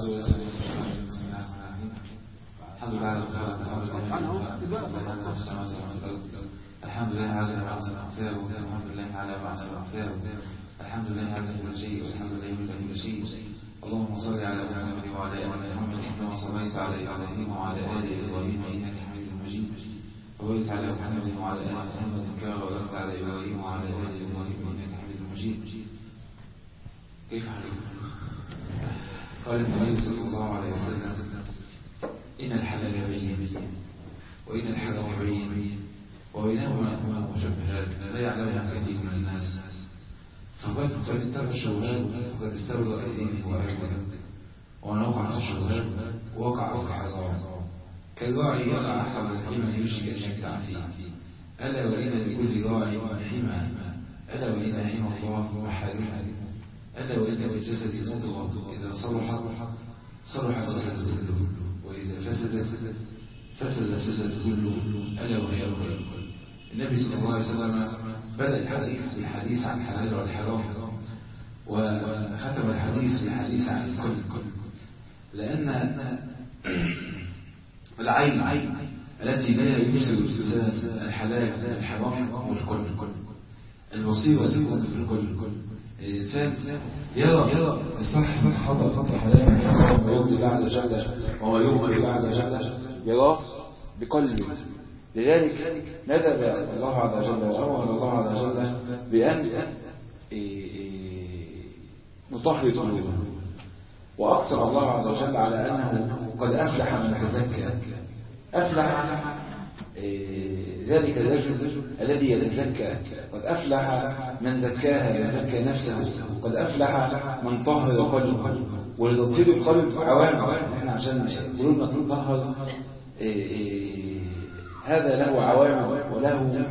الحمد لله الحمد لله على الخلق الحمد لله على ما أحسن أحسابه الحمد لله على ما أحسن أحسابه الحمد لله على كل شيء والحمد لله من كل شيء اللهم صل على محمد وعلى آل محمد كما صليت على إبراهيم وعلى آل إبراهيم إنك حميد مجيد وبارك على محمد وعلى آل محمد كما باركت على إبراهيم وعلى آل إبراهيم إنك حميد مجيد كيف حالكم؟ قال النبي صلى الله عليه وسلم إن الحلال بين وإن الحرام بين وبينهما أمور مشبهات لا يعلمها كثير من الناس فقد فقد اتبع الشبهات فقد استولى دينه وعرضه ومن وقع في الشبهات وقع في حرام كالراعي يقع حول الحمى يشرك أن يشجع فيه ألا وإن لكل راعي حمى ألا وإن حمى الله محارمه ألا وإن بالجسد مضغة إذا صلحت صلح الجسد كله وإذا فسدت فسد الجسد كله ألا وهي القلب النبي صلى الله عليه وسلم بدأ الحديث بالحديث عن الحلال والحرام وختم الحديث بالحديث عن القلب لأن العين التي لا يفسد الإنسان الحلال والحرام والقلب البصيرة تكون في القلب الإنسان يرى يرى الصح صح خطأ خطأ حلال وما يرضي الله عز وجل وما يغفر الله عز وجل يراه بقلبه لذلك ندب الله عز وجل وأمر الله عز وجل بأن نطهر قلوبنا وأقسم الله عز وجل على أنه قد أفلح من تزكى أفلح ذلك الرجل الذي يتزكى قد أفلح من زكاها من زكى نفسه قد أفلح من طهر قلبه ولتطهير القلب عوامل احنا عشان قلوبنا تطهر هذا له عوامل وله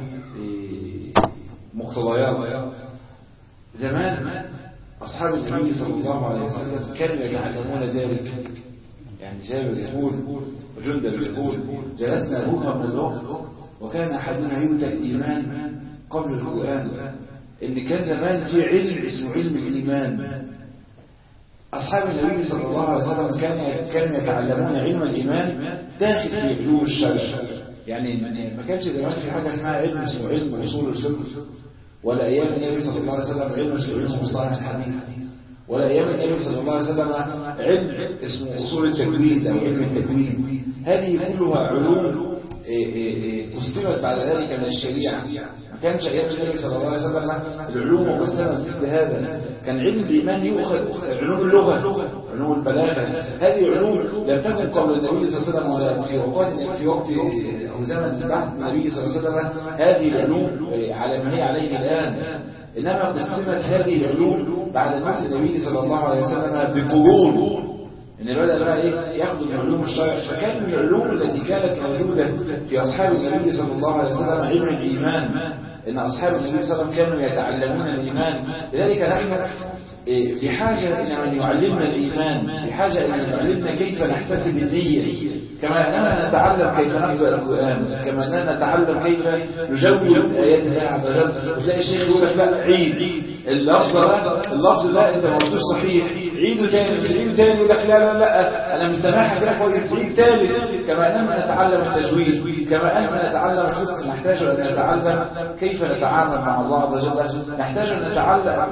مقتضيات زمان أصحاب النبي صلى الله عليه وسلم كانوا يتعلمون ذلك يعني جابر يقول وجندب يقول جلسنا فوق من الوقت وكان أحدنا يؤتى الإيمان قبل القرآن إن كان زمان في علم اسمه علم الإيمان أصحاب النبي صلى الله عليه وسلم كان كانوا يتعلمون علم الإيمان داخل في علوم الشرع يعني ما كانش زمان في حاجة اسمها علم اسمه علم أصول الفقه ولا أيام النبي صلى الله عليه وسلم علم اسمه علم مصطلح الحديث ولا أيام النبي صلى الله عليه وسلم علم اسمه أصول التجويد أو علم التجويد هذه كلها علوم قسمت بعد ذلك من الشريعة ما كانش أيام النبي صلى الله عليه وسلم العلوم مقسمة مثل هذا كان علم الإيمان يؤخذ علوم اللغة علوم البلاغة هذه علوم لم تكن قبل النبي صلى الله عليه وسلم ولا في وقت في وقت أو زمن بعد النبي صلى الله عليه وسلم هذه العلوم على ما هي عليه الآن إنما قسمت هذه العلوم بعد موت النبي صلى الله عليه وسلم بقرون ان بدأ بقى ايه ياخذ من علوم الشرع فكان من العلوم التي كانت موجودة في أصحاب النبي صلى الله عليه وسلم علم الإيمان إن أصحاب النبي صلى الله عليه وسلم كانوا يتعلمون الإيمان لذلك نحن بحاجة إلى من يعلمنا الإيمان بحاجة إلى من يعلمنا كيف نحتسب النية كما أننا نتعلم كيف نقرأ القرآن كما أننا نتعلم كيف نجود آيات الله عز وجل وتلاقي الشيخ يقول لك لا عيد اللفظ ده اللفظ ده انت ما قلتوش صحيح عيده تاني عيده تاني يقول لك لا لا لا انا مش سامعها كده كويس عيد تالت كما اننا نتعلم التجويد كما اننا نتعلم الفقه نحتاج ان نتعلم كيف نتعامل مع الله عز وجل نحتاج ان نتعلم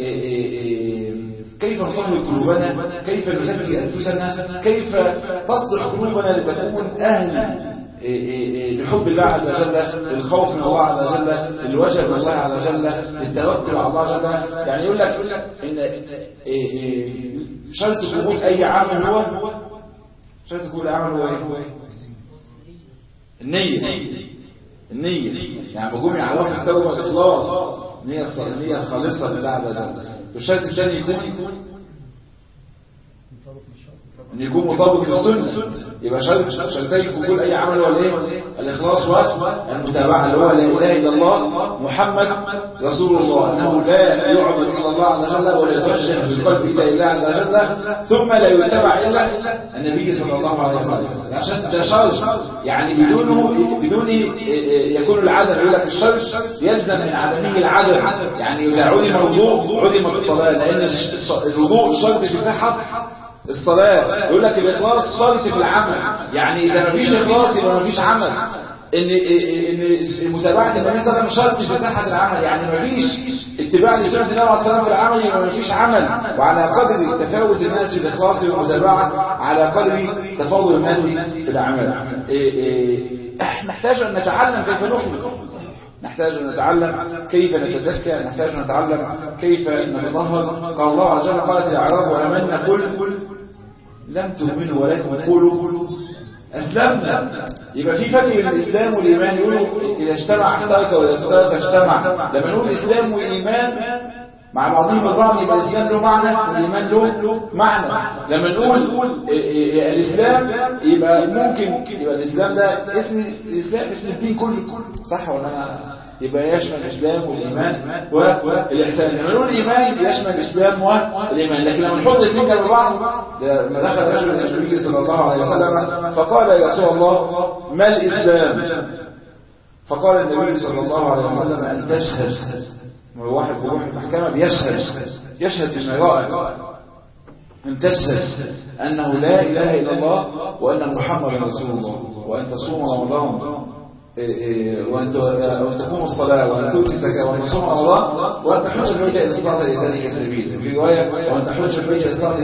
كيف نطهر قلوبنا كيف نزكي أنفسنا كيف تصلح قلوبنا لتكون أهل لحب الله عز وجل للخوف من الله عز وجل للوجه من الله عز وجل للتوكل على الله عز وجل يعني يقول لك إن شرط قبول أي عمل هو شرط قبول أي عمل هو إيه؟ النية النية يعني بقوم يعرف التوبة والإخلاص النية النية الخالصة لله عز وجل والشرط الثاني يكون ان يكون مطابق للسنه يبقى شرط شرطين قبول اي عمل ولا ايه الاخلاص والمتابعه اللي هو لا اله الا الله محمد رسول الله انه لا يعبد الا الله عز وجل ولا يتوجه بالقلب الى الله عز وجل ثم لا يتبع الا النبي صلى الله عليه وسلم عشان ده شرط يعني بدونه بدونه يكون العدم يقول لك الشرط يلزم من عدمه العدم يعني اذا عدم الوضوء عدمت الصلاه لان الوضوء شرط في صحه الصلاة يقول لك الإخلاص شرط في العمل يعني إذا ما فيش إخلاص يبقى ما فيش عمل ان ان متابعه النبي صلى الله عليه وسلم شرط في صحه العمل يعني ما فيش اتباع لسنه النبي صلى الله عليه وسلم في العمل يبقى ما فيش عمل وعلى قدر تفاوت الناس في الاخلاص والمتابعه على قدر تفاضل الناس في العمل نحتاج ان نتعلم كيف نخلص نحتاج أن نتعلم كيف نتزكى نحتاج أن نتعلم كيف نتطهر قال الله عز وجل قالت الأعراب وأمنا قل لم تؤمنوا ولكن قولوا أسلمنا يبقى في فرق بين الإسلام والإيمان يقولوا إذا اجتمع اختلف وإذا اختلف اجتمع لما نقول الإسلام والإيمان مع بعضهم البعض يبقى الإسلام له معنى والإيمان له معنى لما نقول الإسلام يبقى ممكن يبقى الإسلام ده اسم الإسلام اسم الدين كله صح ولا أنا يبقى يشمل الإسلام والإيمان والإحسان لما نقول الإيمان يشمل الإسلام والإيمان لكن لما نحط الاثنين جنب بعض لما دخل رجل إلى النبي صلى الله عليه وسلم فقال يا رسول الله ما الإسلام فقال النبي صلى الله عليه وسلم أن تشهد واحد بيروح المحكمة بيشهد يشهد بما يرى أن تشهد أنه لا إله إلا الله وأن محمد رسول الله وأن تصوم رمضان وأن تقوم الصلاة وأن تؤتي الزكاة وأن تصوم رمضان وأن تحج البيت إن استطعت إلى ذلك سبيلا في رواية وأن تحج البيت إن استطعت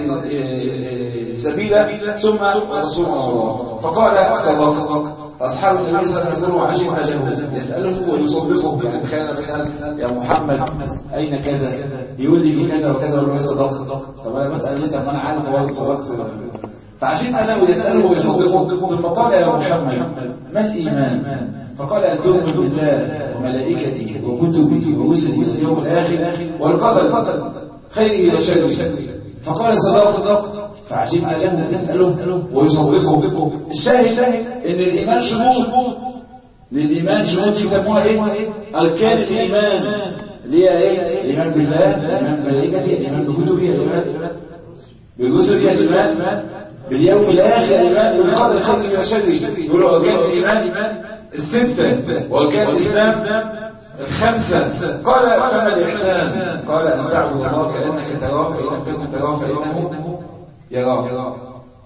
سبيلا ثم تصوم رمضان فقال صدق أصحاب النبي صلى الله عليه وسلم عجبنا له يسأله ويصدقه يعني تخيل بسأل يا محمد أين كذا يقول لي في كذا وكذا ولا صدق طب أنا بسأل لسه ما أنا عارف هو صدق فعجبنا له يسأله ويصدقه ثم قال يا محمد ما الإيمان فقال أن تؤمن بالله وملائكته وكتبه ورسله واليوم الآخر والقدر خيره وشره فقال صدق صدق فعجبنا له يسأله ويصدقه الشاهد ان الايمان شروط للايمان شروط يسموها ايه اركان الايمان اللي هي ايه الايمان بالله الايمان بملائكته الايمان بكتبه الايمان برسله الايمان باليوم الاخر الايمان بالقدر خيره وشره يقولوا اركان الايمان السته واركان الاسلام الخمسة قال فما الإحسان قال أن تعبد الله كأنك تراه فإن لم تكن تراه فإنه يراه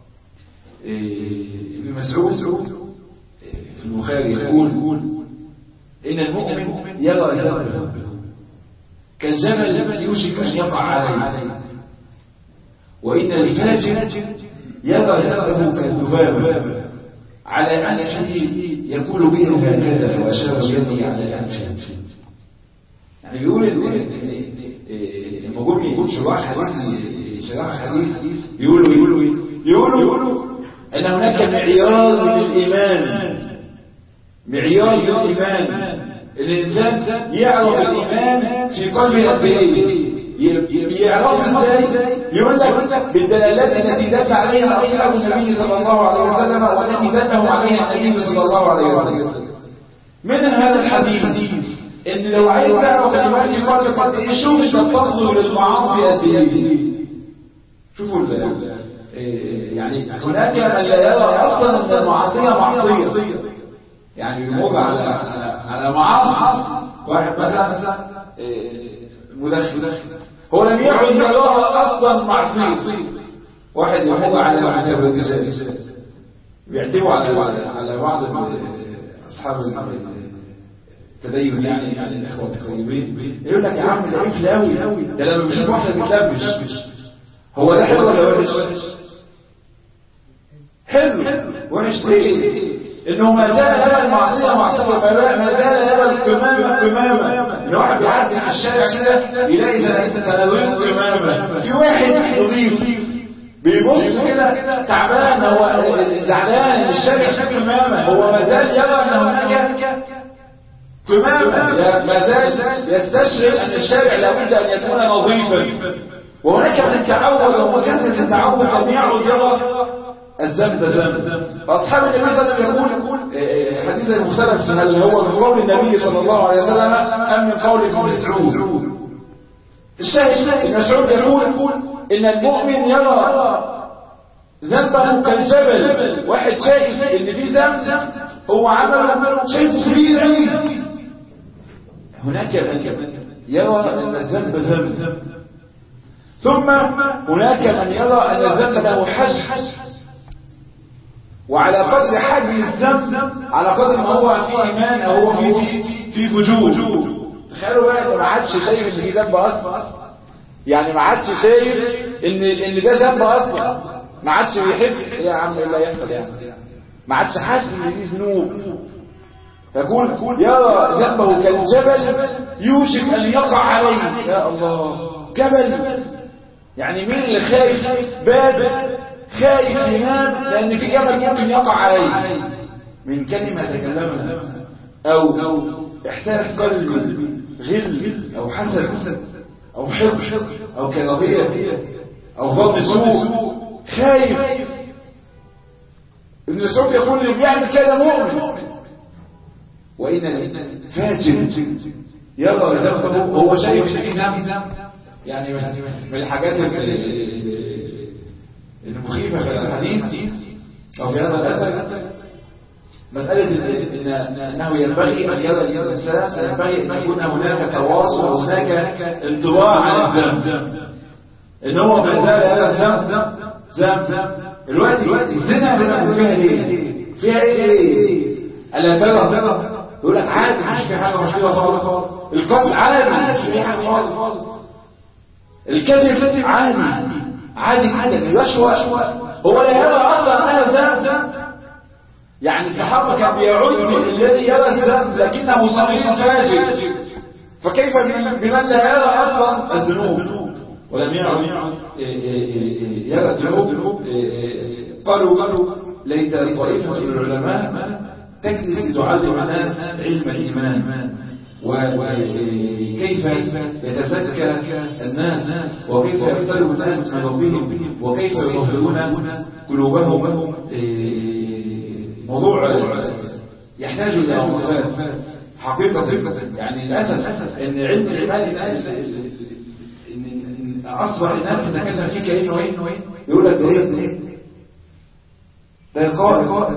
ابن مسعود في البخاري يقول إن المؤمن يرى ذنبه كالجبل يوشك أن يقع عليه وإن الفاجر يرى ذنبه كالذباب على أنفه يقول به هكذا وأشار بيده على أنفه يعني بيقول لما قول يقول شراح حديث شراح حديث يقولوا يقولوا يقولوا يقولوا أن هناك معيار للإيمان معيار للإيمان الإنسان يعرف الإيمان في قلبه قد إيه يعرف ازاي يقول لك بالدلالات التي دل عليها أصحاب النبي صلى الله عليه وسلم والتي دلهم عليها النبي صلى الله عليه وسلم من هذا الحديث ان لو عايز تعرف الإيمان في قلبك قد إيه شوف التفضل للمعاصي قد إيه شوفوا يعني هناك من لا يرى اصلا ان المعصيه معصيه يعني يمر على على معاصي واحد مثلا مدخن هو لم يعد يراها اصلا معصيه واحد يمر على متبرجات بيعتبوا على على بعض اصحاب التدين يعني يعني الاخوه الطيبين يقول لك يا عم ده عفل قوي ده لما بيشوف واحده بتلبش هو ده حلو ولا وحش حلو وحش ليه انه ما زال يرى المعصيه معصيه ما زال يرى الكمامه كمامه ان واحد بيعدي في الشارع كده يلاقي سنوات كمامه في واحد نظيف بيبص كده تعبان هو زعلان الشارع شكل كمامه هو ما زال يرى ان هناك كمامه ما زال يستشعر ان الشارع لابد ان يكون نظيفا وهناك من تعود وكثرة التعود لم يعد يرى الذنب ذنب فأصحاب النبي صلى الله عليه وسلم يقول حديث المختلف هل هو من قول النبي صلى الله عليه وسلم أم من قول ابن مسعود الشاهد ابن مسعود يقول إن المؤمن يرى ذنبه كالجبل واحد شايف إن في ذنب هو عمله شايفه كبير قوي هناك من يرى أن الذنب ذنب ثم هناك من يرى أن الذنب له حج وعلى قدر حجم الذنب على قدر ما هو فيه إيمان أو هو فيه في, في فجور تخيلوا بقى إن ما عادش شايف إن في ذنب أصلا يعني ما عادش شايف إن إن ده ذنب أصلا ما عادش بيحس يا عم إيه اللي يحصل يحصل ما عادش حاسس إن دي ذنوب يقول يرى ذنبه كالجبل يوشك أن يقع عليه يا الله جبل يعني مين اللي خايف باب خايف ينام لأن في جبل ممكن يقع عليه من كلمة تكلمنا أو إحساس قلبي غل أو حسد أو حب أو كراهية أو ظن سوء خايف ابن مسعود يقول اللي بيعمل كده مؤمن وإن فاجر يرى ذنبه هو شايف ان في ذنب يعني من الحاجات المخيفة في الحديث أو في هذا الأثر مسألة أنه ينبغي أن يرى الإنسان ينبغي أن يكون هناك تواصل وهناك انطباع عن الذنب إن هو ما زال هذا الذنب ذنب الوقت الزنا بما فيها ايه؟ فيها ايه؟ ألا ترى يقول لك عادي مش في حاجة مشكلة خالص القتل عادي مش في حاجة خالص الكذب عادي عادي جدا الرشوة هو لا يرى اصلا هذا الذنب يعني الصحابة كان بيعد الذي يرى الذنب لكنه صغير فاجر فكيف بمن لا يرى اصلا الذنوب ولم يعد يرى الذنوب قالوا قالوا ليت طائفة من العلماء تجلس تعلم الناس علم الإيمان وكيف يتزكى الناس وكيف يقترب الناس من ربهم وكيف يطهرون قلوبهم موضوع يحتاج إلى وقفات حقيقة يعني للأسف أن علم الإيمان إن أصبح الناس تتكلم فيه كأنه إيه يقول لك ده إيه ده قائد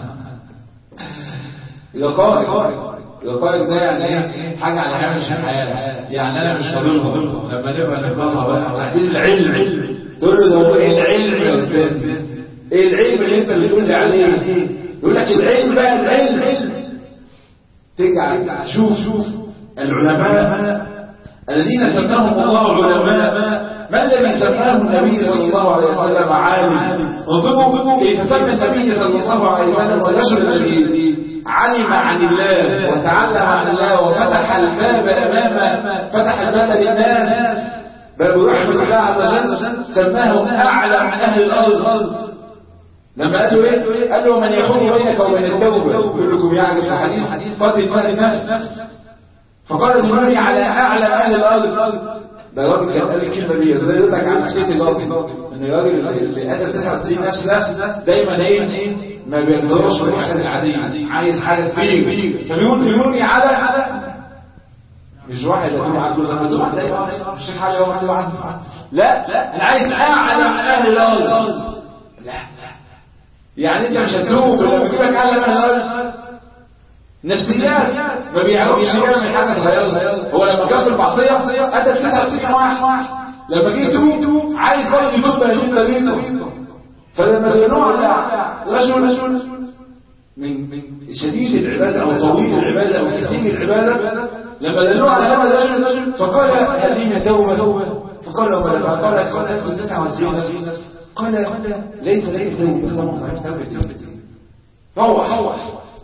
لقائق لقائق ده يعني ايه حاجة على هامش الحياة يعني انا مش فاضلها لما نبقى نفهمها بقى عايزين العلم تقول له ده هو ايه العلم يا استاذ ايه العلم اللي انت بتقول لي عليه يقول لك العلم بقى العلم ترجع شوف شوف العلماء الذين سماهم الله علماء ما الذي سماه النبي صلى الله عليه وسلم عالم انظروا كيف سمى النبي صلى الله عليه وسلم الرجل الذي علم عن الله وتعلم عن الله وفتح الباب أمام فتح الباب للناس باب رحمة الله عز وجل سماه أعلم أهل الأرض لما قال له ايه قال له من يحول بينك وبين التوبة يقول لكم يعرف الحديث قاتل مال النفس فقال دلوني على أعلى أهل الأرض ده راجل كان قال الكلمة دي ده يقول لك عن نفسية الراجل ان الراجل اللي قتل 99 نفس ده دايما ايه ما بيقدرش بالحاجات العادية عايز حاجة كبيرة فبيقول دلوني على على مش واحد يتوب عنه لما يتوب عنه مش حاجة هو مكتوب عنه لا انا عايز اعلم اهل الارض لا يعني انت مش هتوب لما يجيب لك اعلم اهل الارض نفسيات ما بيعرفش يعمل حاجه صغيره هو لما كان في المعصيه قتل 99 واحد لما جه يتوب عايز برضه يتوب 30 طريقه فلما دلوه على رجل من من شديد العباده او طويل العباده او كثير العباده لما دلوه على هذا الرجل فقال هذه توبه توبه فقال له ماذا فقال قتلت 99 نفس قال ليس ليس توبه طبعا ما توبه روح روح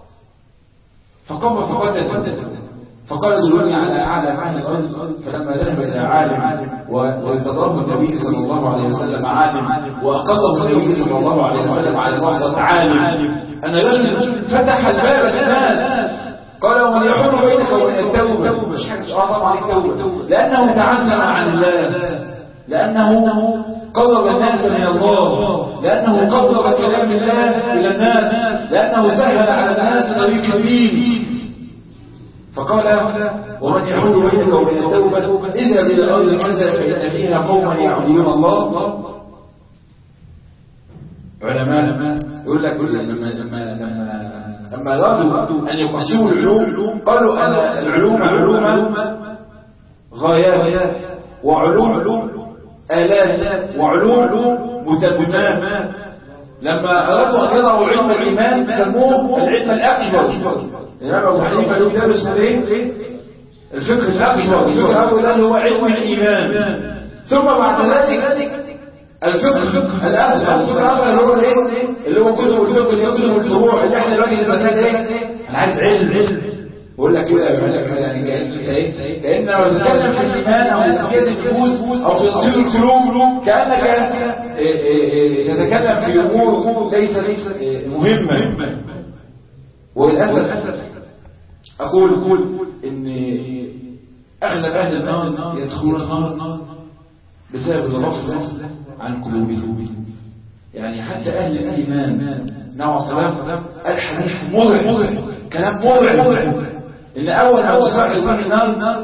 فقام فقتل فقال دلوني على أعلى أهل الأرض فلما ذهب إلى عالم واستضافه النبي صلى الله عليه وسلم عالم وأقره النبي صلى الله عليه وسلم على لحظة عالم أن رجل فتح الباب للناس قال ومن يحول بينك وبين التوبة مش حاجة سؤال طبعا التوبة لأنه تعلم عن الله لأنه قرب الناس من الله لأنه قرب كلام الله إلى الناس لأنه سهل على الناس طريق الدين فقال ومن يحول بينك وبين التوبة إذا إلى الأرض كذا فإن فيها قوما يعبدون الله علماء يقول لك لما لما لما لما أرادوا أن يقسموا العلوم قالوا أن العلوم علوم غايات وعلوم علوم آلات وعلوم متمام لما أرادوا أن يضعوا علم الإيمان سموه العلم الأكبر الإمام أبو حنيفة له كتاب اسمه إيه؟ الفقه الأكبر الفقه الأكبر ده هو علم الإيمان ثم بعد ذلك الفقه الأصغر الفقه الأصغر اللي هو الايه اللي هو كتب الفقه اللي هو كتب الفروع اللي احنا دلوقتي اذا كان ايه انا عايز علم علم بقول لك كده يقول لك يعني كأن ايه كأن لو تتكلم في الإيمان أو في تزكية النفوس أو في تطهير القلوب كأنك تتكلم في أمور ليس ليس مهمة وللأسف أقول أقول إن أغلب أهل النار يدخلون النار بسبب الغفلة عن قلوبهم يعني حتى أهل الإيمان نوع صلاة الحديث مرعب كلام مرعب إن أول ما تصعد إسلام النار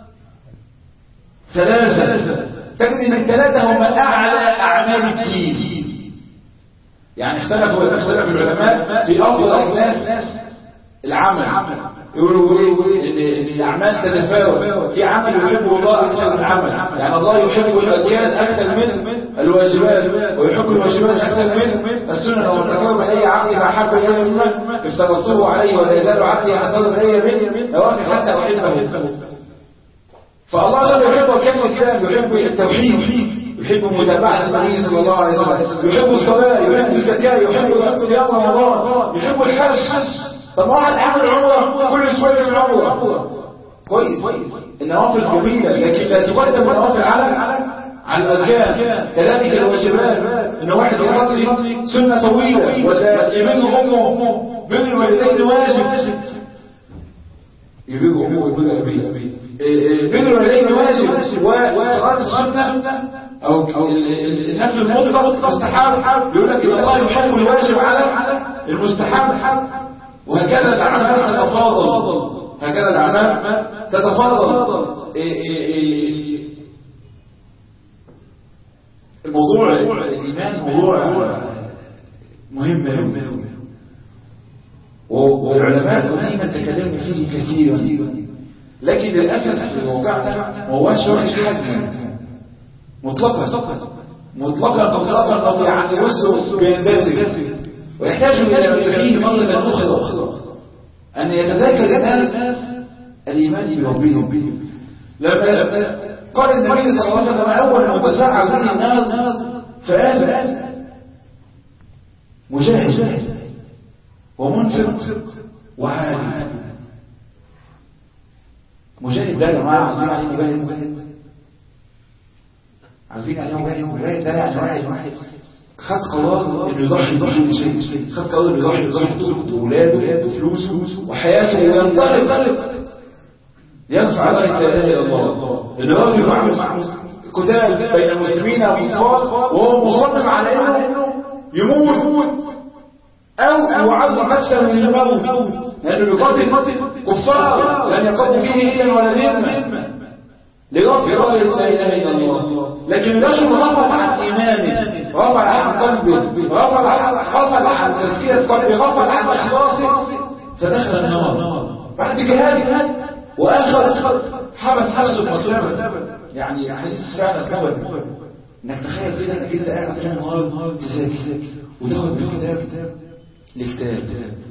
ثلاثة تجد إن الثلاثة هم أعلى أعمال الدين يعني اختلفوا اختلف العلماء في أفضل أجناس العمل يقولوا ايه ان الاعمال تتفاوت في عمل يحبه الله اكثر من عمل يعني الله يحب الاركان اكثر من الواجبات ويحب الواجبات اكثر من السنه وتكرم الي عبدي ما احب الي مما استغفرته عليه ولا يزال عبدي يعتذر الي من نوافل حتى احبه فالله جل يحب اركان الاسلام يحب التوحيد يحب متابعة النبي صلى الله عليه وسلم يحب الصلاة يحب الزكاة يحب صيام رمضان يحب الحج طب واحد عامل عمره كل شويه من عمره كويس النوافل جميله لكن لا تقدم النوافل على على الاركان كذلك الواجبات ان واحد يصلي سنه طويله ولا يبر امه بر الوالدين واجب يبر امه ويبر ابيه بر الوالدين واجب وصلاه السنه او النفل المطلق مستحب يقول لك ان الله يحب الواجب على المستحب وهكذا الأعمال تتفاضل هكذا الأعمال تتفاضل إيه إيه إيه الموضوع الإيمان موضوع مهم مهم والعلماء دائما تكلموا فيه كثيرا لكن للأسف في موقعنا ما هوش واخد حجما مطلقا مطلقا مطلقا يعني بص بيندزج ويحتاج إلى فيه مرة أخرى أن يتذاكر الناس الإيمان بربهم لما قال النبي صلى الله عليه وسلم أول ما تسعى به النار فقال مجاهد ومنفق وعالم مجاهد ده يا جماعة عارفين يعني مجاهد عارفين يعني مجاهد مجاهد ده يعني واحد خد قرار انه يضحي بكل شيء خد قرار انه يضحي بزوجته واولاده وفلوسه وحياته وينطلق يرفع رايه لا اله الا الله ان الراجل يعمل قتال بين المسلمين والكفار وهو مصمم على انه يموت او يعظم نفسه من الموت لانه يقاتل كفار لن يقوم فيه الا ولا ذمه لرفع رايه لا اله الا الله لكن الرجل رفع عن ايمانه رفع عن قلبه رفع غفل عن تزكية قلبه غفل عن إخلاصه فدخل النار بعد جهاد وآخر حبس حبسه مصيبة يعني حديث فعلا كبر انك تخيل كده انك انت قاعد طول النهار تذاكر وتاخد كتاب لكتاب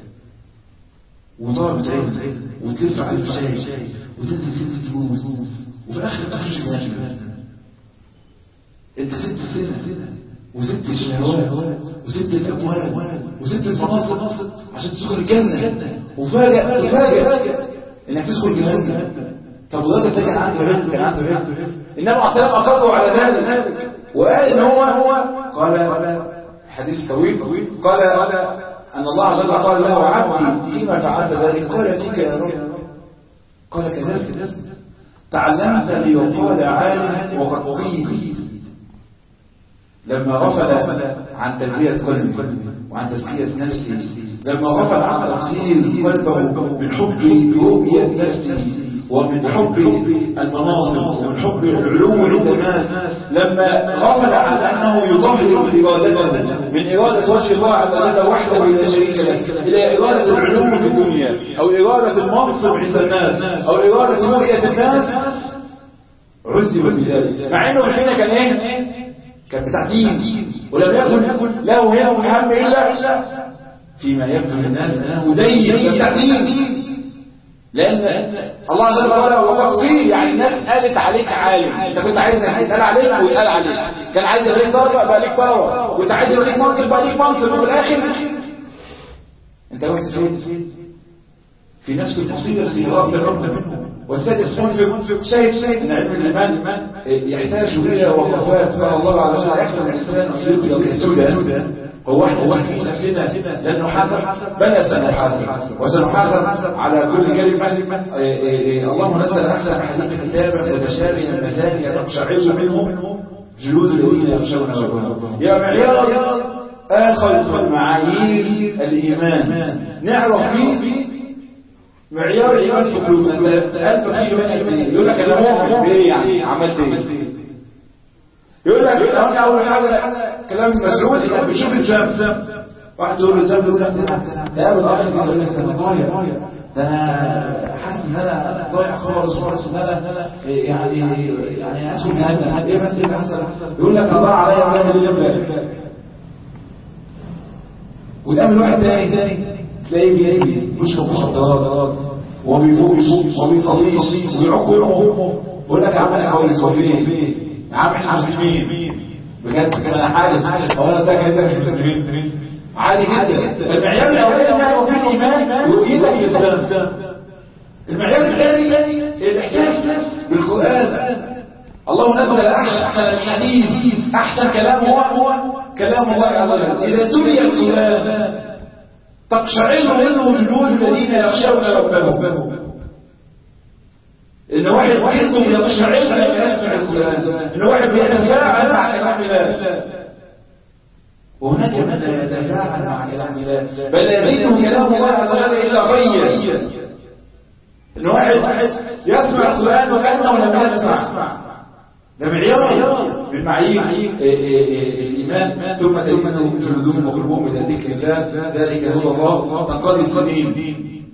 وطالب علم وتلف على الشاي وتنزل تنزل دروس وفي الاخر تخش جهنم انت ست سنة وست الشهوات وست الأموال وست المناصب عشان تدخل الجنة وفاجأ تفاجأ انك تدخل جهنم طب الراجل ده كان عنده علم كان عنده علم النبي عليه الصلاه اقروا على ذلك وقال ان هو هو قال حديث طويل قال ان الله عز وجل قال له عبدي فيما فعلت ذلك قال فيك يا رب قال كذلك تعلمت لي وقال عالم وقد قيل لما غفل عن تربية قلبه وعن تزكية نفسه لما غفل عن تطهير قلبه من حب رؤية نفسه ومن حب المناصب ومن حب العلو عند الناس لما غفل عن أنه يطهر إرادته من إرادة وجه الله عز وجل وحده لا شريك له إلى إرادة العلو في الدنيا أو إرادة المنصب عند الناس أو إرادة رؤية الناس عذب بذلك مع انه فينا كان ايه كان بتاع دين ولم يكن له هم هم الا فيما يبدو للناس انه دين كان بتاع دين لان الله عز وجل وقد قيل يعني الناس قالت عليك عالم انت كنت عايز يتقال عليك ويتقال عليك كان عايز يبقى ليك طلبه بقى ليك طلبه كنت عايز يبقى ليك منصب بقى ليك منصب وفي الاخر انت رحت فين في نفس المصيبه التي غرفت منه والسادس منفق شايف شايف ان علم الايمان يحتاج الى وقفات قال الله عز وجل يحسن الانسان ان يدرك السدى هو احنا نحكي نفسنا لن نحاسب بل سنحاسب وسنحاسب على كل كلمه الله نزل احسن الحديث كتابا متشابها مثانية تقشعر منه جلود الذين يخشون ربهم يا معيار اخر من معايير الايمان نعرف فيه معيار الايمان في قلوبنا انت قلبك فيه ايمان قد ايه يقول لك انا مؤمن بايه يعني عملت ايه يقول لك لو انا اول حاجه كلام مسعود انك بتشوف الذنب واحد يقول له الذنب الذنب يا ابو الاخ يقول لك ده انا ضايع ده انا حاسس ان انا ضايع خالص وحاسس ان انا يعني يعني اسود جهنم ايه بس اللي حصل يقول لك انا ضاع عليا ولا اللي امبارح وتقابل واحد تاني تاني تلاقيه بيجي بيشرب مخدرات وبيفوش وبيصليش وبيعق امه يقول لك يا عم انا كويس وفين يا عم احنا مسلمين بجد كده انا حالف هو انا ده كده مش مسلمين عادي جدا المعيار الاولاني ما هو فيه ايمان رؤيتك للاسلام المعيار الثاني الاحساس بالقران الله نزل احسن الحديث احسن كلام هو هو كلام الله عز وجل اذا تلي القران تقشعر منه جلود الذين يخشون ربهم ان واحد واحد يقشعر لما يسمع القران ان واحد بيتفاعل مع كلام الله وهناك من لا يتفاعل مع كلام الله بل لا يزيده كلام الله عز وجل الا غيا ان واحد يسمع القران وكانه لم يسمع ده معيار من معايير الايمان ثم تلمنه جلودهم وقلوبهم الى ذكر الله ذلك هدى الله تنقضي السنين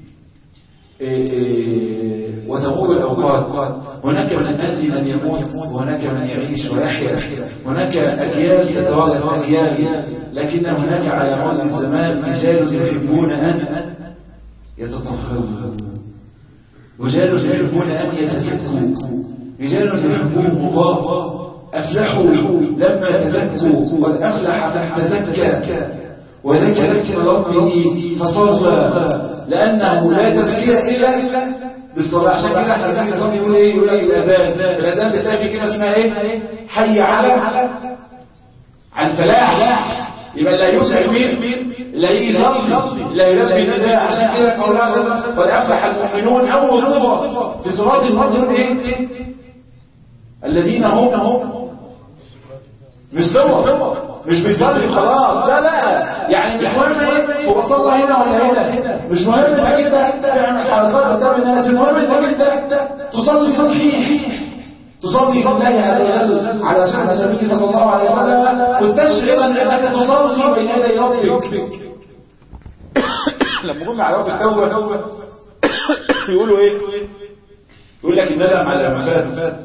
وتمر الأوقات هناك من الناس من يموت وهناك من يعيش ويحيا هناك أجيال تتوارث أجيال لكن هناك على مر الزمان رجال يحبون أن يتطهروا رجال يحبون أن يتزكوا رجال يحبهم الله أفلحوا لما تزكوا قد أفلح من تزكى وذكر اسم ربه فصلى لأنه لا تذكير إلا بالصلاة عشان كده احنا بنيجي نصلي يقول ايه يقول لك الأذان الأذان بتلاقي في كلمة اسمها ايه حي على على الفلاح يبقى اللي هيسعى مين اللي هيجي يصلي اللي هيلبي النداء عشان كده قول الله عز وجل قد أفلح المؤمنون أول صفة في صلاة المؤمنون ايه الذين هم هم مش سوا مش بيصلي خلاص لا لا يعني مش مهم ايه هو صلى هنا ولا هنا مش مهم انك انت تعمل حركات قدام الناس المهم انك انت تصلي صحيح تصلي لله عز وجل على سنة النبي صلى الله عليه وسلم وتشعر انك تصلي بين يدي ربك لما قلنا على وقت التوبه يقولوا ايه يقول لك الندم على ما فات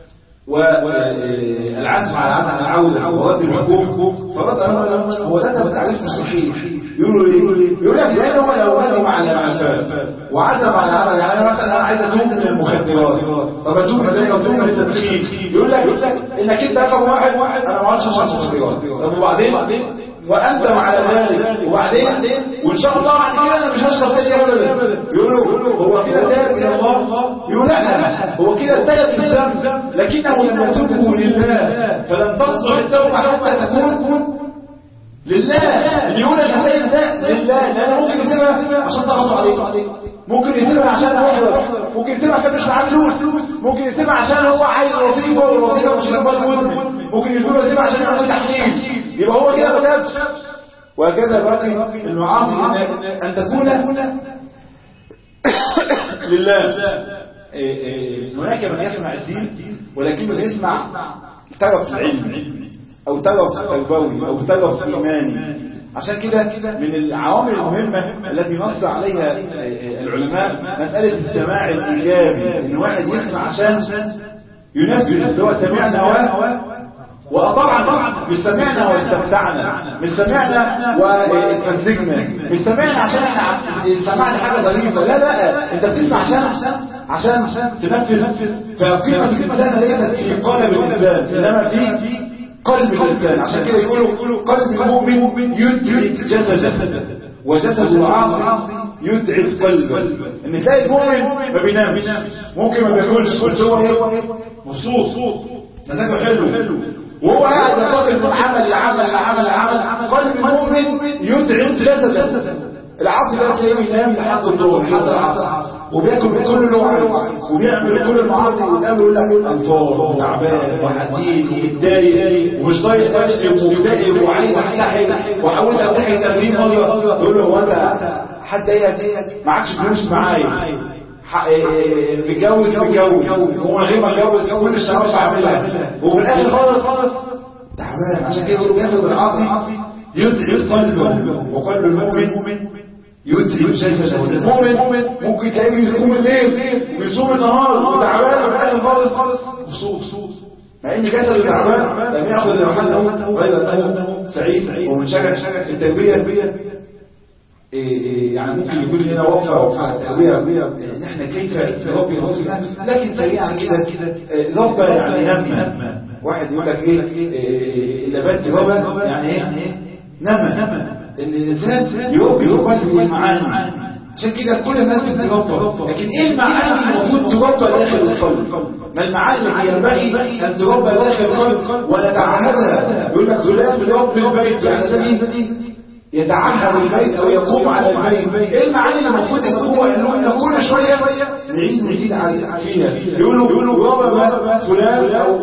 والعزم على عدم العودة ورد الحكم فرد هو ده تعريف مش صحيح يقولوا ليه يقول لك لان هو لو ندم على ما فات وعزم على عدم يعني مثلا انا عايز اتوب من المخدرات طب اتوب ازاي اتوب من التدخين يقول لك يقول لك انك انت رقم واحد انا ما اعرفش اشرب مخدرات طب وبعدين وانت على ذلك وبعدين وان شاء الله بعد كده انا مش هشرب تاني ابدا يقولوا هو كده تاب الى الله يقول لا هو كده تاب الذنب لكنه لم يتوبه لله فلم تصلح التوبه حتى تكون لله اللي يقول المسائل ده لله لان ممكن يسيبها عشان ضغطوا عليك ممكن يسيبها عشان محضر ممكن يسيبها عشان مش معاه فلوس ممكن يسيبها عشان هو عايز وظيفه والوظيفه مش هتبقى مدمن ممكن يسيبها يسيبها عشان يعمل تحليل يبقى هو كده ما تابش وهكذا باقي المعاصي ان تكون لله هناك من يسمع الدين ولكنه يسمع طرف العلم او طرف تربوي او طرف ايماني عشان كده من العوامل المهمة التي نص عليها العلماء مسألة السماع الإيجابي إن واحد يسمع عشان ينفذ اللي هو سمعنا و وطبعا طبعا مش سمعنا واستمتعنا مش سمعنا واتمزجنا مش سمعنا عشان احنا سمعنا حاجه ظريفه لا لا انت بتسمع عشان عشان تنفذ فقيمه الانسان ليست في قالب الانسان انما في قلب الانسان عشان كده يقولوا قلب المؤمن يدرك جسده وجسد العاصي يتعب قلبه ان تلاقي المؤمن ما بينامش ممكن ما بياكلش بس هو ايه مبسوط مزاجه حلو وهو قاعد ينتقل من عمل لعمل لعمل لعمل قلب المؤمن يتعب جسده العصر ده تلاقيه ينام لحد الظهر لحد العصر وبياكل كل اللي هو عايزه وبيعمل كل المعاصي ويتقابل يقول لك انفار وتعبان وحزين ومتضايق ومش طايق نفسي ومكتئب وعايز انتحر وحاولت انتحر 30 مره تقول له هو انت حد ايه ما عادش فلوس معايا متجوز متجوز ومن غير ما اتجوز كل الشباب بعملها وفي الاخر خالص خالص تعبان عشان كده يقولوا جسد العاصي يتعب قلبه وقلب المؤمن يتعب جسده المؤمن ممكن تلاقيه يقوم الليل ويصوم النهار وتعبان وفي الاخر خالص خالص مبسوط مع ان جسده تعبان لم ياخذ راحته غير انه سعيد ومنشجع في التربيه يعني ممكن يكون هنا وقفة وقفة التهوية ان احنا كيف نربي انفسنا لكن سريعا كده ربى يعني نمى واحد يقول لك ايه نبات ربى يعني ايه نمى ان الانسان يربي في قلبه المعاني عشان كده كل الناس بتتربى لكن ايه المعاني المفروض تربى داخل القلب ما المعاني التي ينبغي ان تربى داخل القلب ونتعهدها يقول لك ثلاث رب البيت يعني زي يتعهد البيت او يقوم على البيت ايه المعاني اللي المفروض ان هو انه كل شويه نعيد ونزيد فيها يقولوا يقولوا بابا فلان او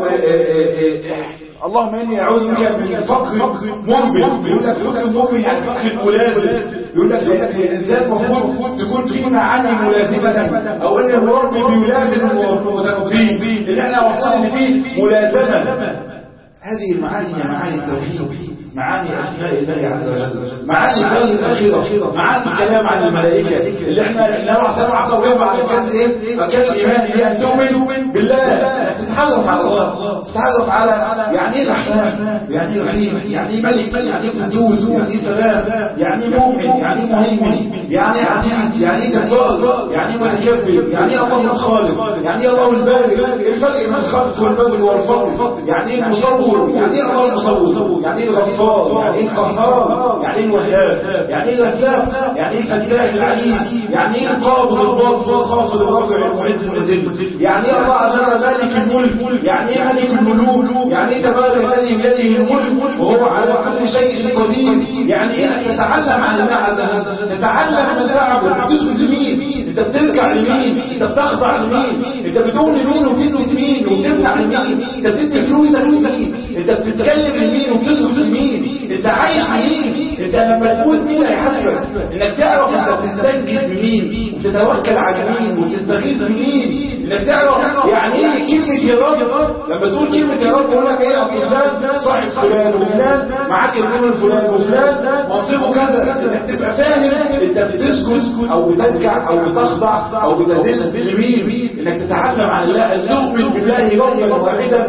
اللهم اني اعوذ بك من فقر مؤمن يقول لك فقر مؤمن يعني فقر ملازم يقول لك الانسان المفروض تكون فيه معاني ملازمه او ان المربي بيلازم المتربين ان احنا المفروض ان فيه ملازمه هذه المعاني هي معاني التوحيد معاني أسماء الله عز وجل معاني الدار الأخيرة معاني الكلام عن الملائكة اللي احنا اللي هو سمع عقب على كان ايه كان الإيمان هي أن تؤمن بالله تتعرف على الله تتعرف على يعني ايه رحمن يعني ايه رحيم يعني ايه ملك يعني ايه قدوس يعني ايه سلام يعني ايه مؤمن يعني ايه مهيمن يعني ايه عزيز يعني ايه جبار يعني ايه متكبر يعني ايه الله الخالق يعني ايه الله البارئ الفرق بين الخلق والبارئ والفضل يعني ايه المصور يعني ايه الله المصور يعني ايه الغفار يعني ايه القهار يعني ايه الوهاب يعني ايه الرزاق يعني ايه الفتاح العليم يعني ايه القابض الباسط الخافض الرافع المعز المذل يعني ايه الله عز وجل مالك الملك يعني ايه ملك الملوك يعني ايه تبارك الذي بيده الملك وهو على كل شيء قدير يعني ايه انك تتعلم عن الله عز وجل تتعلم من تعبد تسجد لمين انت بترجع لمين انت بتخضع لمين انت بتقول لمين وبتدي لمين وبتمنع لمين انت بتدي فلوسك لمين انت بتتكلم لمين وبتسكت لمين انت عايش لمين انت لما تموت مين هيحاسبك انك تعرف انت بتستسجد بمين وتتوكل على مين وتستغيث بمين انك تعرف يعني ايه كلمه يا رب لما تقول كلمه يا رب يقول لك ايه اصل فلان صاحب فلان وفلان معاك النور الفلان وفلان منصبه كذا انك تبقى فاهم انت بتسجد او بتركع او بتخضع او بتذل لمين انك تتعلم عن الله ان تؤمن بالله ربا واحدا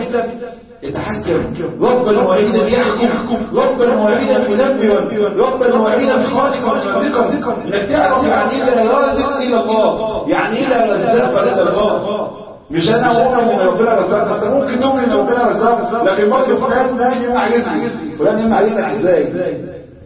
يتحكم ربنا واحدا يحكم ربنا واحدا مدبرا ربنا واحدا خالقا رازقا انك تعرف يعني ايه لا رازق الا الله يعني ايه لا رزاق الا الله مش انا اؤمن ان ربنا رزاق بس ممكن تؤمن ان ربنا رزاق لكن برضه فلان فلان يمنع رزقي فلان يمنع رزقك ازاي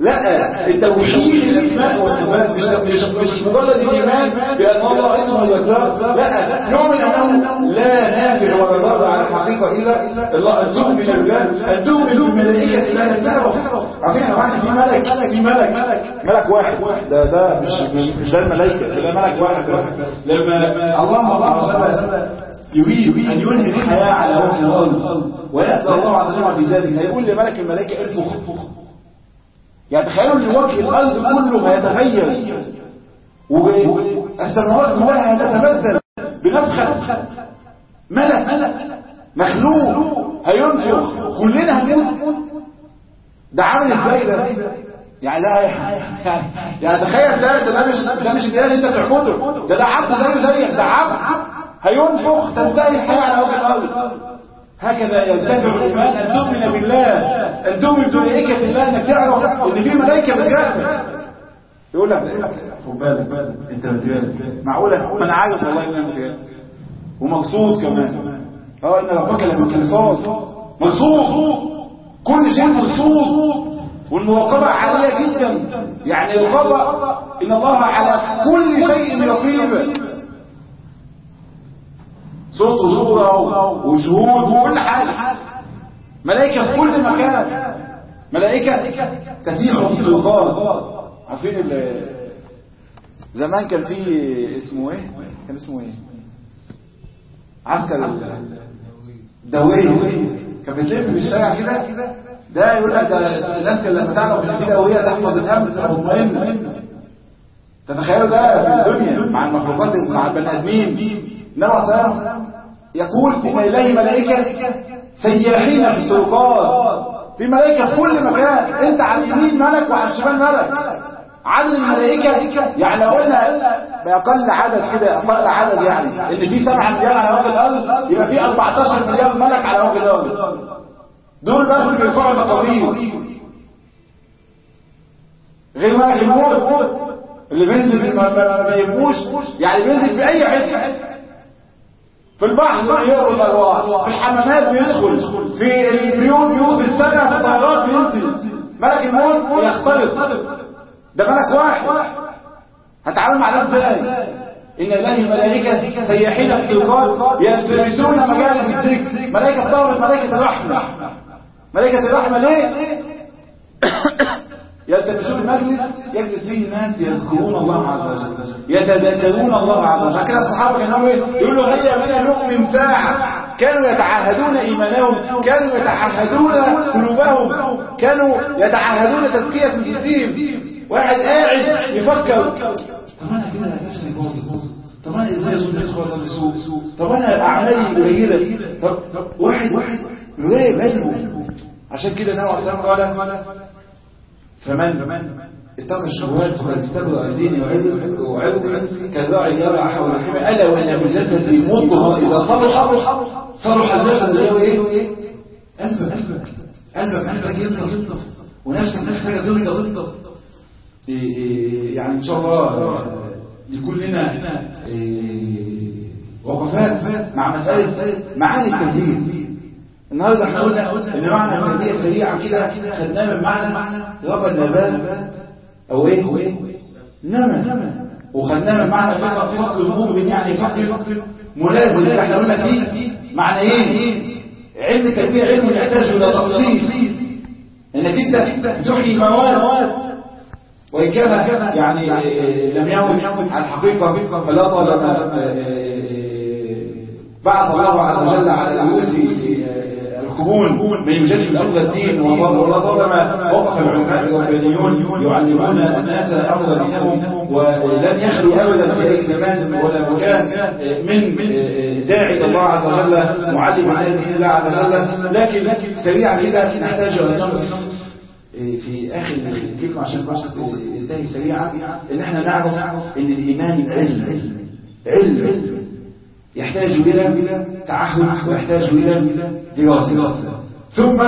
لا التوحيد الاسماء والصفات مش مش مش مجرد الايمان بان الله اسمه الرزاق لا نؤمن انه لا نافع ولا ضار على الحقيقه الا الله ان تؤمن بالله ان تؤمن بالملائكه لا تعرف عارفين يا جماعه في ملك في ملك ملك واحد ده ده مش مش ده الملائكه ده ملك واحد بس لما الله الله عز وجل يريد ان ينهي الحياه على وجه الارض ويأذى الله عز وجل في ذلك هيقول لملك الملائكه انفخ يعني تخيلوا ان وجه الارض كله هيتغير والسماوات كلها هتتبدل بنفخه ملك مخلوق هينفخ كلنا هنموت ده عامل ازاي ده يعني ده يعني تخيل ده ده مش ده مش الاله اللي انت تعبده ده ده عبد زيه زيك ده عبد هينفخ تنتهي الحياة على وجه الأرض هكذا يرتفع الإيمان أن تؤمن بالله أن تؤمن بملائكة الله أنك تعرف أن في ملائكة بتراقبك يقول لك خد بالك أنت متراقب معقولة ما أنا عارف والله إن أنا متراقب ومقصود كمان اه إن ربك لبالمرصاد مقصود كل شيء مقصود والمراقبة عالية جدا يعني الرقابة إن الله على كل شيء رقيب صوت وصورة وشهود وكل حاجة ملائكة في كل مكان ملائكة تسيح في الطرقات عارفين زمان كان في اسمه ايه كان اسمه ايه عسكر دوية كان بتلف في الشارع كده ده يقول لك ده الناس اللي تعرف ان في دوية تحفظ الامن تبقى مطمئنه تتخيلوا ده في الدنيا مع المخلوقات مع البني ادمين النبي صلى الله عليه وسلم يقول ان اليه ملائكه سياحين في الطرقات في ملائكه في كل مكان انت على اليمين ملك وعلى الشمال ملك عدد الملائكه يعني لو قلنا باقل عدد كده اقل عدد يعني ان في 7 مليار على وجه الارض يبقى في 14 مليار ملك على وجه الارض دول بس بيرفعوا تقارير غير ملك الموت اللي بينزل ما يبقوش يعني بينزل في اي حته في البحر يقروا الارواح في الحمامات بيدخل في البيوت بيوت في السماء في الطيارات بينزل ملك الموت يختلط ده ملك واحد هتعامل مع ده ازاي ان الله الملائكه سياحين في الطرقات يلتمسون مجالس الذكر ملائكه طلبت ملائكه الرحمه ملائكه الرحمه ليه يلتمسون مجلس يجلس فيه الناس يذكرون الله عز وجل يتذكرون الله عز وجل كده الصحابه كانوا يقولوا هيا بنا نؤمن ساعه كانوا يتعهدون ايمانهم كانوا يتعهدون قلوبهم كانوا يتعهدون تزكيه الجسيم واحد قاعد يفكر طب انا كده نفسي باظت طب انا ازاي اصوم ادخل السوق طب انا اعمالي قليله طب واحد واحد يراقب قلبه عشان كده النبي عليه الصلاه والسلام قال فمن اتقى الشهوات فقد استبرأ الدين وعرضه كالراعي يرعى حول الحمى الا وان بالجسد مضغه اذا صلح صلح الجسد اللي هو ايه؟ قلبك قلبك قلبك محتاج ينضف ونفسك محتاجه تنضف يعني ان شاء الله يكون لنا وقفات مع مساله معاني التوحيد النهارده احنا قلنا ان معنى التربيه سريعه كده خدناه من معنى ربى النبات او ايه او ايه نمى وخدناه من معنى فقر فقر المؤمن يعني فقر ملازم اللي احنا قلنا فيه معنى ايه علم التربيه علم يحتاج الى تفصيل انك انت بتحيي مواد وإن كان يعني لم يعد على الحقيقة فلا طالما بعث الله عز وجل على رؤوس القرون من يجدد أمر الدين ولا طالما وقف العلماء الربانيون يعلمون الناس أمر دينهم ولن يخلو أبدا في أي زمان ولا مكان من داعي الله عز وجل معلم على دين الله عز وجل لكن سريعا كده نحتاج أن نقف في آخر الكلمة عشان ننتهي سريعا إن احنا نعرف إن الإيمان علم علم يحتاج إلى تعهد ويحتاج إلى دراسة ثم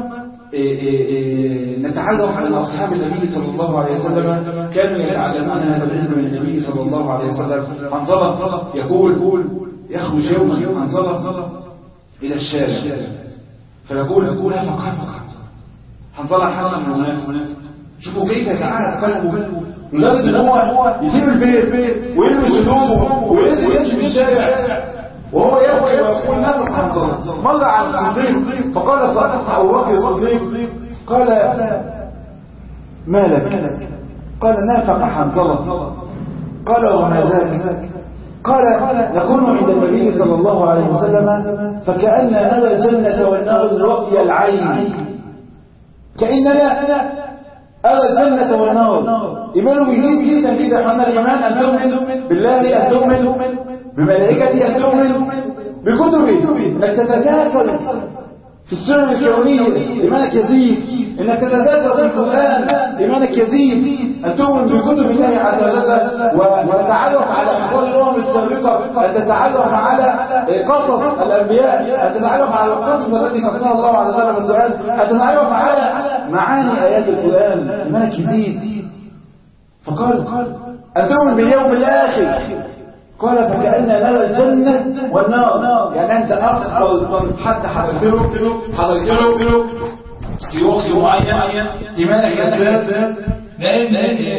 نتعرف على أصحاب النبي صلى الله عليه وسلم كانوا يتعلمون هذا العلم من النبي صلى الله عليه وسلم حنظلة يقول يخرج يوما حنظلة إلى الشارع فيقول يقول فقط حنظلة حسن منافق شوفوا كيف يتعالى قلبه لدرجه ان هو يسيب البيت ويلبس هدومه وينزل يمشي في الشارع وهو يبكي ويقول نفق حنظلة مر على الصديق فقال صديق ابو بكر الصديق قال ما لك قال نافق حنظلة قال وما ذاك قال نكون عند النبي صلى الله عليه وسلم فكأننا نرى الجنة والنار رؤيا العين كأننا أرى الجنة والنار إيمانه بيزيد جدا جدا أن الإيمان أن تؤمن بالله أن تؤمن بملائكته أن تؤمن بكتبه أن تتذاكر في السنن الكونية إيمانك يزيد إنك تتذكر في القرآن إيمانك يزيد أن تؤمن بكتب الله عز وجل وتتعرف على أخبار الأمم السابقة أن تتعرف على قصص الأنبياء أن تتعرف على القصص التي قصها الله عز وجل في القرآن أن تتعرف على معاني آيات القرآن إيمانك يزيد فقال أن تؤمن باليوم الآخر قال فكأن نرى الجنة والنار يعني أنت أفضل حتى حضرتله حضرتله في وقت معين إيمانك يزداد لأن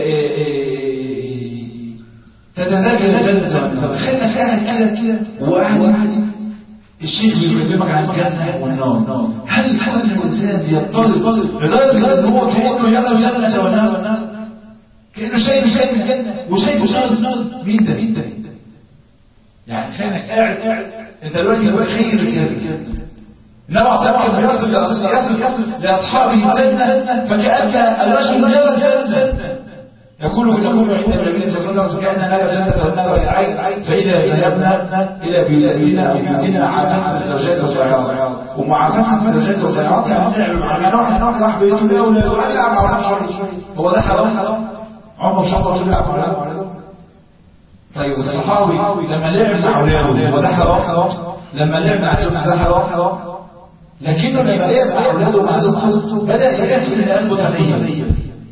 تتذكر الجنة والنار خلنا فعلا كده كده وقاعد الشيخ بيكلمك عن الجنة والنار هل كل الإنسان يضطر لدرجة إن هو كأنه يرى الجنة والنار كأنه شايف شايف الجنة وشايف نار مين ده مين ده يعني كانك قاعد قاعد انت دلوقتي متخيل الجنة النبي صلى الله عليه وسلم يصف يصف يصف لاصحابه الجنة فكأن الرجل يرى الجنة يقول يقول عند النبي صلى الله عليه وسلم كأن نرى الجنة والنار في العين فإذا ذهبنا إلى بلادنا أو بيوتنا عافسنا الزوجات والطيارات ومعافسة الزوجات والطيارات يعني يعني واحد واحد راح بيته الأولى وقال لا ما شوي هو ده حرام عمره شطر شو بيلعب ولاده طيب الصحابي لما لعب مع اولاده وده حرام لما لعب مع زوجته ده حرام لكنه لما لعب مع اولاده مع زوجته بدا يحس ان قلبه تغير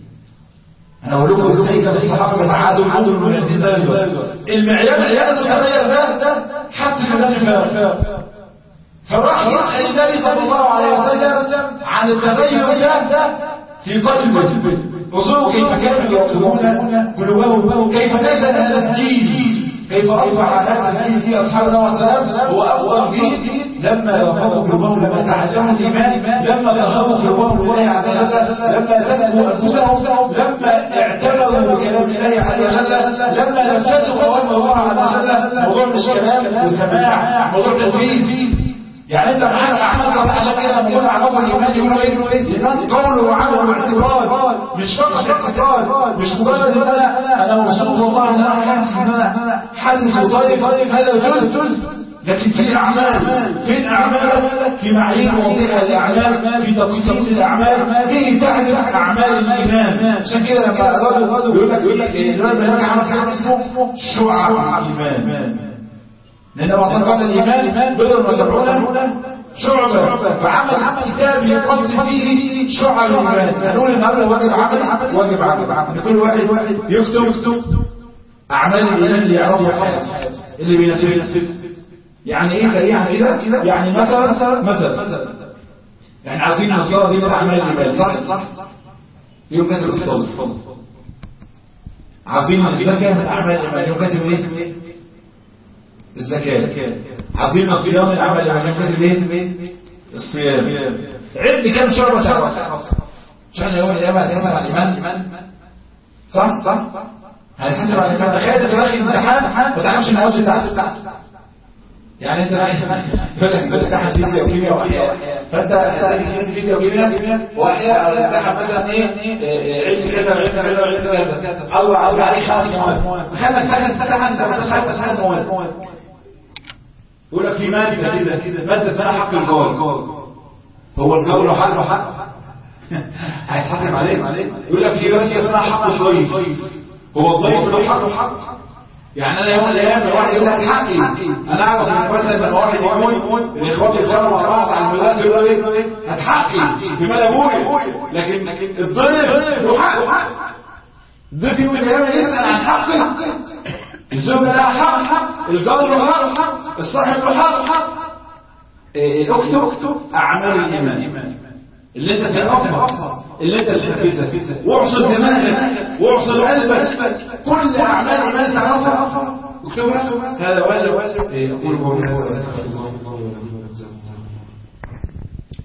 انا اقول لكم ازاي كان الصحابه بيتعادوا العدل المعزين ده المعيار اللي المتغير ده حس ان ده فراح يسال النبي صلى الله عليه وسلم عن التغير ده في قلبه وصلوا كيف كانوا يقولون قلوبهم كيف نشأ هذا الدين كيف أصبح هذا الدين في أصحاب الله والسلام هو أفضل دين لما رفضوا قلوبهم لما تعلموا الإيمان لما رغبوا قلوبهم لله عز وجل لما زكوا أنفسهم لما اعتبروا بكلام الله عز وجل لما نفذوا أوامر الله عز وجل موضوع مش كلام وسماع موضوع تنفيذ يعني انت معاك اعمال صالحه عشان كده لما يقولوا عرفوا الايمان يقولوا ايه الايمان قول وعمل واعتقاد مش فقط اعتقاد مش مجرد ان انا انا مبسوط والله ان انا حاسس ان انا حاسس وطيب هذا جزء لكن في اعمال فين اعمالك في معايير واضحه للاعمال في تقسيم الاعمال به تعرف اعمال الايمان عشان كده لما الرجل يقول لك الامام البيهقي عمل كلام اسمه شعب الايمان لأن وصل قال الإيمان بضع وسبعون شعبة فعمل عمل كتاب يقصد فيه شعب الإيمان نقول النهارده واجب عمل واجب عمل كل واحد يكتب يكتب أعمال الإيمان اللي يعرفها حياته اللي بينفذها يعني إيه سريعا كده يعني مثلا مثلا يعني عارفين الصلاة دي من أعمال الإيمان صح صح يوم كاتب الصلاة عارفين الزكاة من أعمال الإيمان يوم كاتب إيه الزكاة عارفين الصيام العمل يعني كاتب ايه الصيام عد كم شعبة تعرف عشان يوم القيامة هتحسب على الإيمان صح صح هتحسب على الإيمان تخيل انت داخل امتحان ما تعرفش المواد بتاعته يعني انت يقول لك امتحان فيزياء وكيمياء واحياء فانت هتلاقي فيزياء وكيمياء واحياء او امتحان مثلا ايه علم كذا وعلم كذا وعلم كذا او او عليه خمس مواد تخيل انك داخل امتحان انت ما انتش عارف تسال مواد يقول لك في مادة كده مادة اسمها حق القول هو القول حق حق هيتحاسب عليه يقول لك في مادة اسمها حق الضيف هو الضيف له حق حق يعني انا يوم الايام واحد يقول لك حقي انا اعرف ان مثلا لما واحد يموت الاخوات يتخانقوا مع بعض على المدرسه يقولوا ايه هتحقي في مال ابويا لكن الضيف له حق الضيف يوم الايام يسال عن حقه الزوجة لها حق الجار له حق الصاحب له حق الاخت اعمال الايمان اللي انت تعرفها اللي انت تنفذها واعصر دماغك واعصر قلبك كل اعمال ايمان تعرفها اكتبها هذا واجب اقول قولي هذا واستغفر الله